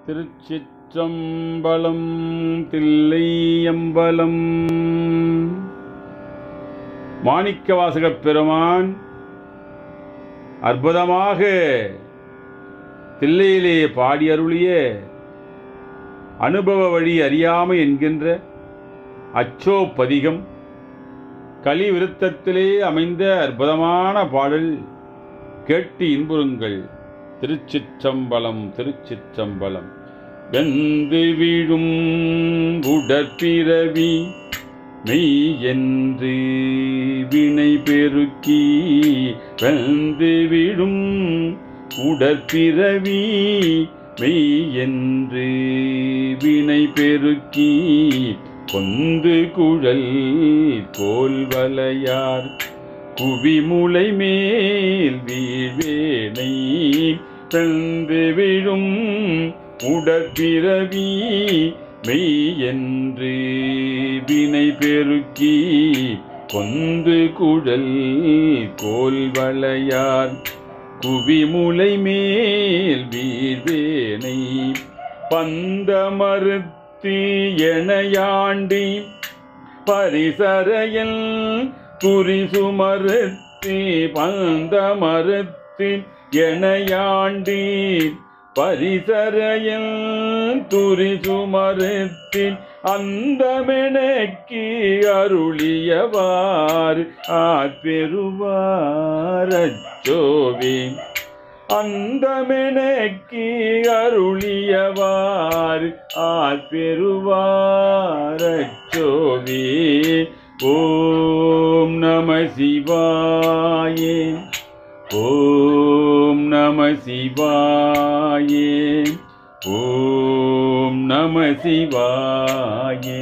திருச்சிற்றம்பலம் தில்லையம்பலம் மாணிக்கவாசகப் பெருமான் அற்புதமாக தில்லையிலே பாடி அருளிய அனுபவ வழி அறியாமை என்கின்ற அச்சோ பதிகம் கலி விருத்தத்திலே அமைந்த அற்புதமான பாடல் கேட்டு இன்புறுங்கள் திருச்சிற்றம்பலம் திருச்சிற்றம்பலம் வெந்து விழும் உடற்பிறவி மெய் என்று வினை பெருக்கி வெந்து விழும் உடற்பிறவி மெய் என்று வினை பெருக்கி கொந்து குழல் கோல்வலையார் குவிமுலை மேல் வீழ்வேனை தந்து விழும் உடற்பிறவி மெய் என்று வினை பெருக்கி கொந்து குழல் கோல்வளையார் குவிமுலை மேல் வீழ்வேனை பந்த மறுத்து எனையாண்டி பரிசரையில் துரிசு மறுத்து பந்த மறுத்து எனையாண்டி பரிசரையில் துரிசு மறுத்து அந்தமெனக்கு அருளியவார் ஆற்பெருவாரச்சோவே அந்தமெனக்கு அருளியவார் ஆற்பெருவாரச்சோவே ஓம் நம சிவாயே ஓம் நம சிவாயே ஓம் நம சிவாயே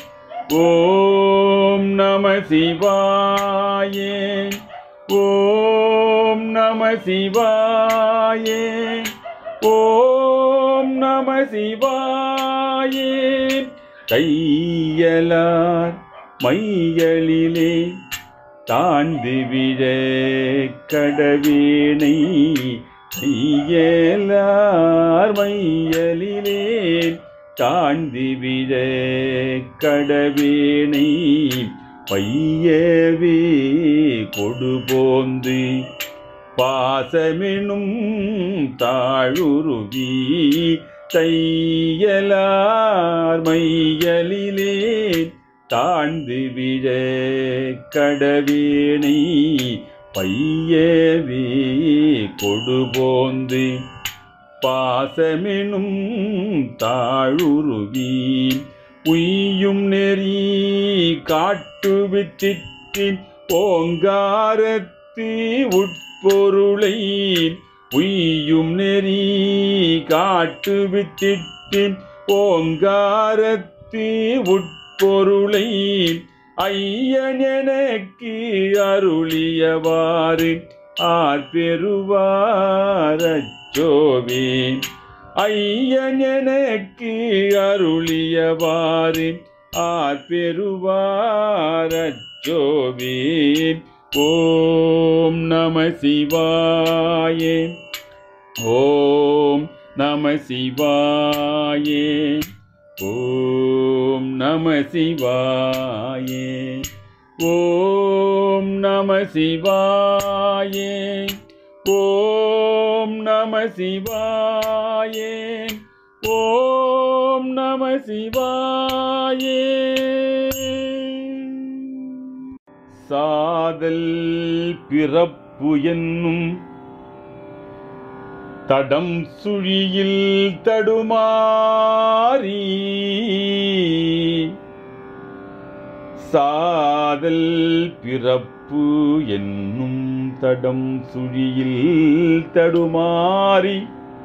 ஓம் நம சிவாயே ஓம் நம சிவாயே ஓம் நம சிவாயே தையலார் மையலிலே தாழ்ந்து விழ கடவேனை தையலார் மையலிலே தாழ்ந்து விழ கடவேனை பையவே கொடுபோந்து பாசமெனும் தாழுருவி தையலார் மையலிலே தாழ்ந்து விழ கடவேனை பையவே கொடுபோந்து பாசமெனும் தாழுருவி உய்யும் நெறி காட்டு வித்திற்கு ஓங்காரத்து உட்பொருளை உய்யும் நெறி காட்டு வித்திற்கு ஓங்காரத்து உட்பொருளை ஐயன் எனக்கு அருளியவாறு ஆர்பெருவாரச்சோவே ஐயன் எனக்கு அருளியவாறு ஆர்பெருவாரச்சோவே ஓம் நம சிவாயே ஓம் நம சிவாயே ஓம் நம சிவாயே ஓம் நம சிவாயே ஓம் நம சிவாயே ஓம் நம சிவாயே சாதல் பிறப்பு என்னும் தடம் சுழியில் தடுமாறி சாதல் பிறப்பு என்னும் தடம் சுழியில் தடுமாறி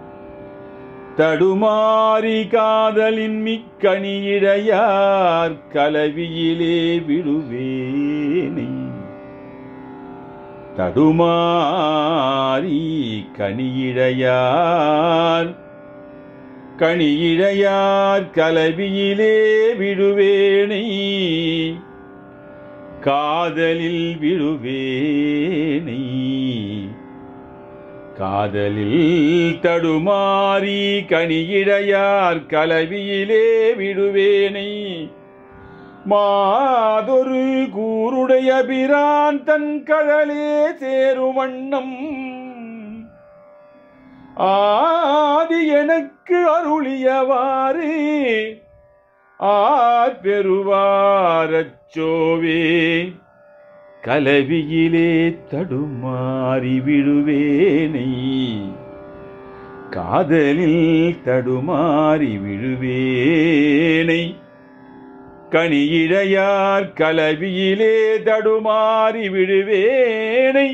தடுமாறி காதலின் மிக்கணியிடையார் கலவியிலே விடுவேனை தடுமாறி கனியிழையார் கனியிழையார் கலவியிலே விடுவேனை காதலில் விடுவேனை காதலில் தடுமாறி கனியிடையார் கலவியிலே விடுவேனை மாதொரு கூருடைய பிரான் தன் கழலே சேரும் வண்ணம் ஆதி எனக்கு அருளியவாறு ஆற்பெருவாரச்சோவே கலவியிலே தடுமாறி விழுவேனை காதலில் தடுமாறி விழுவேனை கனியிழையார் கலவியிலே தடுமாறி விடுவேனை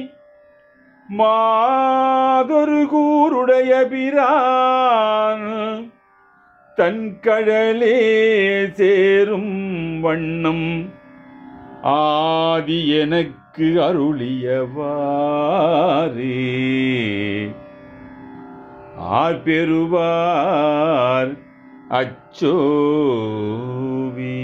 மாதொரு கூருடைய பிரான் தன் கழலே சேரும் வண்ணம் ஆதி எனக்கு அருளியவாறு ஆர் பெறுவார் அச்சோவி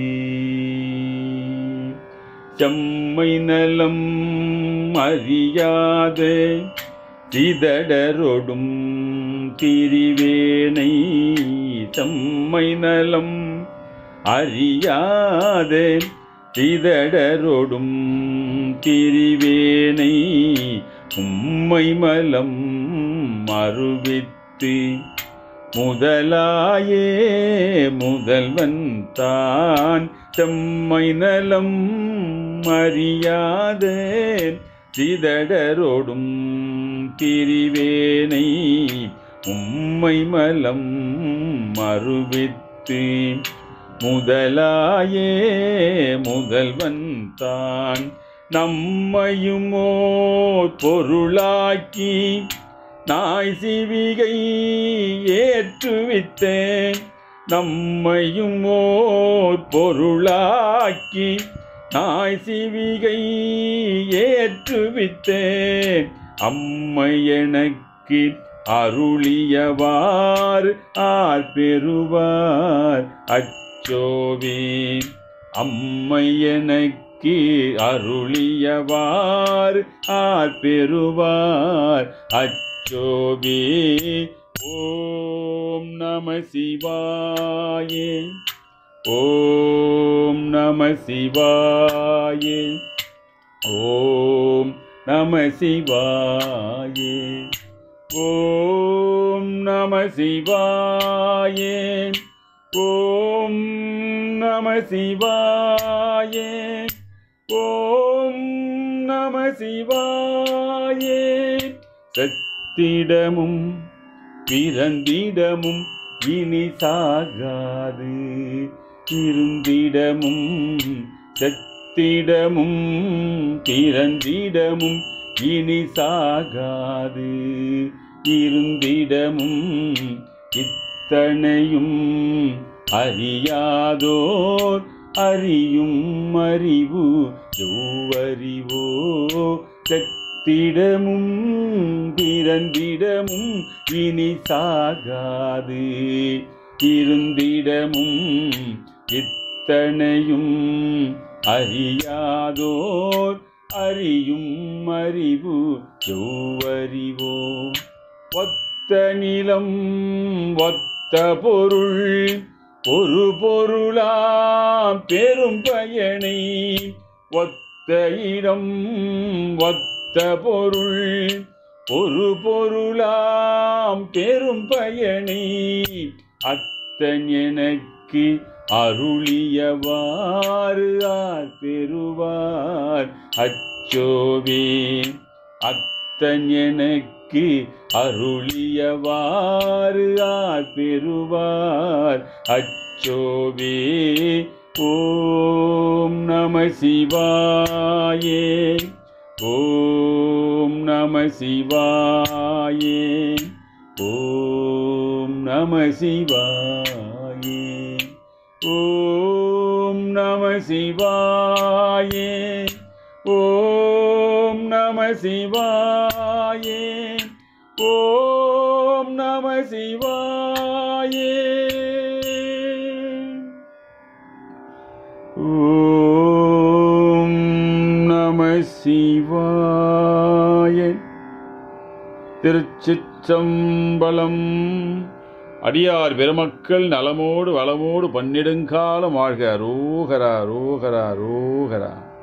செம்மை நலம் அறியாத சிதடரொடும் திரிவேனை செம்மை நலம் அறியாத சிதடரொடும் திரிவேனை உம்மை மலம் மறுவித்து முதலாயே முதல்வன் தான் செம்மை நலம் அறியாத சிதடரோடும் திரிவேனை உம்மை மலம் மறுவித்து முதலாயே முதல்வன் தான் நம்மையுமோ பொருளாக்கி நாய் சிவிகை ஏற்றுவித்தேன் நம்மையும் ஓர் பொருளாக்கி நாய் சிவிகை ஏற்றுவித்தேன் அம்மை எனக்கு அருளியவார் ஆர் பெறுவார் அச்சோவே அம்மை எனக்கு அருளியவார் ஆர் பெறுவார் அச்சோவே ஓம் நம சிவாயே ஓம் நம சிவாயே ஓம் நம சிவாயே ஓம் நம சிவாயே ஓம் நம சிவாயே ஓம் நம சிவாயே சத்திடமும் பிறந்திடமும் இனி சாகாது இருந்திடமும் செத்திடமும் பிறந்திடமும் இனி சாகாது இருந்திடமும் இத்தனையும் அறியாதோர் அறியும் அறிவு எவ்வறிவோ செத்திடமும் பிறந்திடமும் இனி சாகாது இருந்திடமும் இத்தனையும் அறியாதோர் அறியும் அறிவு எவ்வறிவோ ஒத்த நிலம் ஒத்த பொருள் ஒரு பொருளாம் பெரும் பயனை ஒத்த இடம் ஒத்த பொருள் ஒரு பொருளாம் பெரும் பயனை அத்தன் எனக்கு அருளியவாறு ஆர் பெறுவார் அச்சோவே அத்தன் எனக்கு அருளியவாறு ஆர் பெறுவார் அச்சோவே ஓம் நம சிவாயே ஓம் நம சிவாயே ஓம் நம சிவாயே ஓம் நம சிவாயே ஓம் நம சிவாயே ஓம் நம சிவாயே ஓம் நம சிவாய திருச்சிற்றம்பலம் அடியார் பெருமக்கள் நலமோடு வளமோடு பன்னிடுங்காலம் வாழ்க ரோகரா ரோகரா ரோகரா